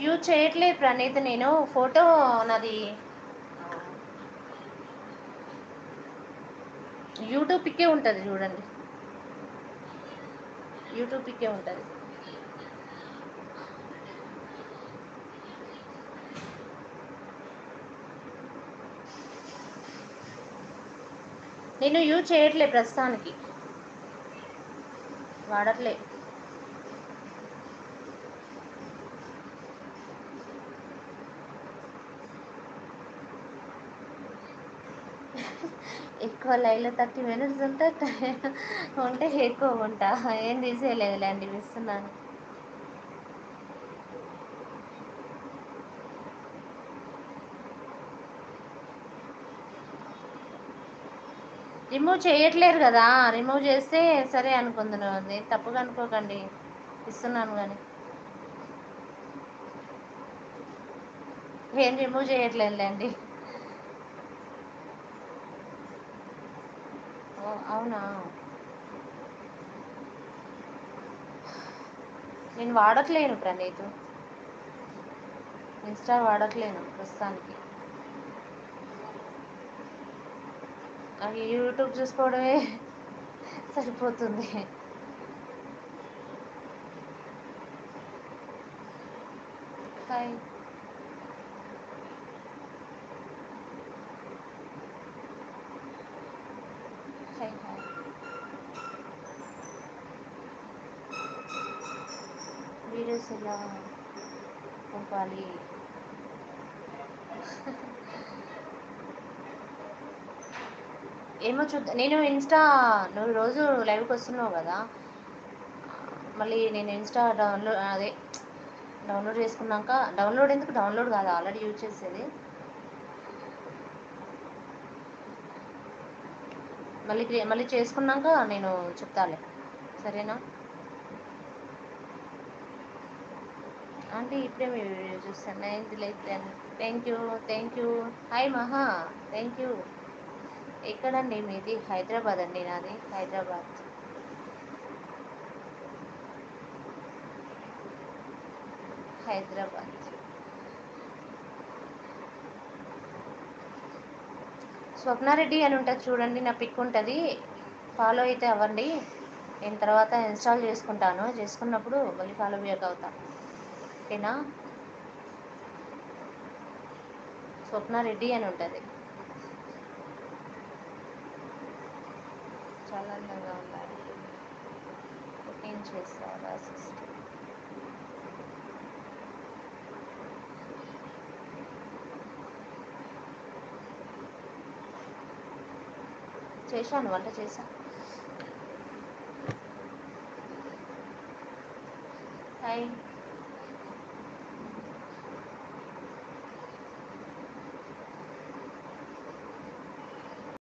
use చేయట్లేదు ప్రణీత్ నేను photo నాది యూట్యూబ్ పిక్కే ఉంటుంది చూడండి యూట్యూబ్ పిక్కే ఉంటుంది నేను యూజ్ చేయట్లే ప్రస్తుతానికి వాడట్లే ఎక్కువ లైవ్లో థర్టీ మినిట్స్ ఉంటే ఉంటే ఎక్కువ ఉంటా ఏం తీసేయలేదులేండి ఇస్తున్నాను రిమూవ్ చేయట్లేరు కదా రిమూవ్ చేస్తే సరే అనుకుందును అది తప్పుగా అనుకోకండి ఇస్తున్నాను కానీ ఏం రిమూవ్ చేయట్లేదులేండి ఓ, అవునా నేను వాడట్లేను ప్రణీత్ ఇన్స్టా వాడట్లేను ప్రస్తుతానికి నాకు యూట్యూబ్ చూసుకోవడమే సరిపోతుంది హాయ్ హాయ్ హాయ్ వీడియోస్ ఎలా పంపాలి ఏమో చూద్దాం నేను ఇన్స్టా నువ్వు రోజు లైవ్కి వస్తున్నావు కదా మళ్ళీ నేను ఇన్స్టా డౌన్లోడ్ అదే డౌన్లోడ్ చేసుకున్నాక డౌన్లోడ్ ఎందుకు డౌన్లోడ్ కాదు ఆల్రెడీ యూజ్ చేసేది మళ్ళీ క్రియ- మళ్ళీ చేసుకున్నాక నేను చెప్తాలే సరేనా ఆంటీ ఇప్పుడే మీ వీడియో చూస్తాను ninth like ten thank you thank you hi Maha thank you ఎక్కడండి మీది హైదరాబాద్ అండి నాది హైదరాబాద్ హైదరాబాద్ స్వప్నారెడ్డి అని ఉంటుంది చూడండి నా పిక్ ఉంటుంది ఫాలో అయితే అవ్వండి నేను తర్వాత ఇన్స్టాల్ చేసుకుంటాను చేసుకున్నప్పుడు మళ్ళీ ఫాలో బ్యాక్ అవుతా ఓకేనా స్వప్నారెడ్డి అని ఉంటుంది చాలా అందంగా ఉన్నారు కుకింగ్ చేస్తారా సిస్టర్ చేశాను వంట చేశాను హాయ్